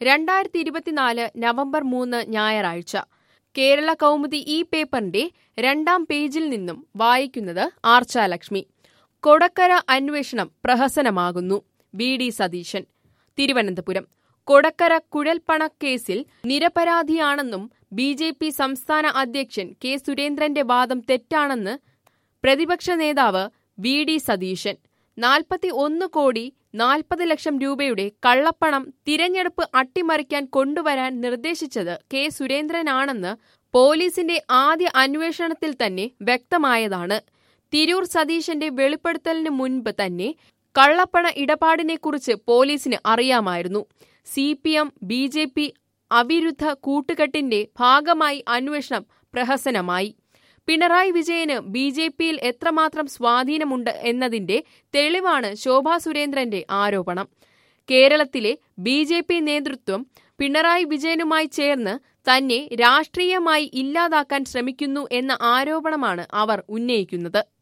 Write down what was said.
രണ്ടായിരത്തി ഇരുപത്തിനാല് നവംബർ മൂന്ന് ഞായറാഴ്ച കേരള കൗമുദി ഈ പേപ്പറിന്റെ രണ്ടാം പേജിൽ നിന്നും വായിക്കുന്നത് ആർച്ചാലക്ഷ്മി കൊടക്കര അന്വേഷണം പ്രഹസനമാകുന്നു വി ഡി സതീശൻ തിരുവനന്തപുരം കൊടക്കര കുഴൽപ്പണക്കേസിൽ നിരപരാധിയാണെന്നും ബി ജെ പി സംസ്ഥാന അധ്യക്ഷൻ കെ സുരേന്ദ്രന്റെ വാദം തെറ്റാണെന്ന് പ്രതിപക്ഷ നേതാവ് വി ഡി സതീശൻ നാൽപ്പത്തി ഒന്ന് കോടി നാൽപ്പത് ലക്ഷം രൂപയുടെ കള്ളപ്പണം തിരഞ്ഞെടുപ്പ് അട്ടിമറിക്കാൻ കൊണ്ടുവരാൻ നിർദ്ദേശിച്ചത് കെ സുരേന്ദ്രനാണെന്ന് പോലീസിന്റെ ആദ്യ അന്വേഷണത്തിൽ തന്നെ വ്യക്തമായതാണ് തിരൂർ സതീശന്റെ വെളിപ്പെടുത്തലിന് മുൻപ് തന്നെ കള്ളപ്പണ ഇടപാടിനെക്കുറിച്ച് പോലീസിന് അറിയാമായിരുന്നു C P M B J P അവിരുദ്ധ കൂട്ടുകെട്ടിന്റെ ഭാഗമായി അന്വേഷണം പ്രഹസനമായി പിണറായി വിജയന് ബി ജെ പിയിൽ എത്രമാത്രം സ്വാധീനമുണ്ട് എന്നതിന്റെ തെളിവാണ് ശോഭാ സുരേന്ദ്രന്റെ ആരോപണം കേരളത്തിലെ ബി ജെ പി നേതൃത്വം പിണറായി വിജയനുമായി ചേർന്ന് തന്നെ രാഷ്ട്രീയമായി ഇല്ലാതാക്കാൻ ശ്രമിക്കുന്നു എന്ന ആരോപണമാണ് അവർ ഉന്നയിക്കുന്നത്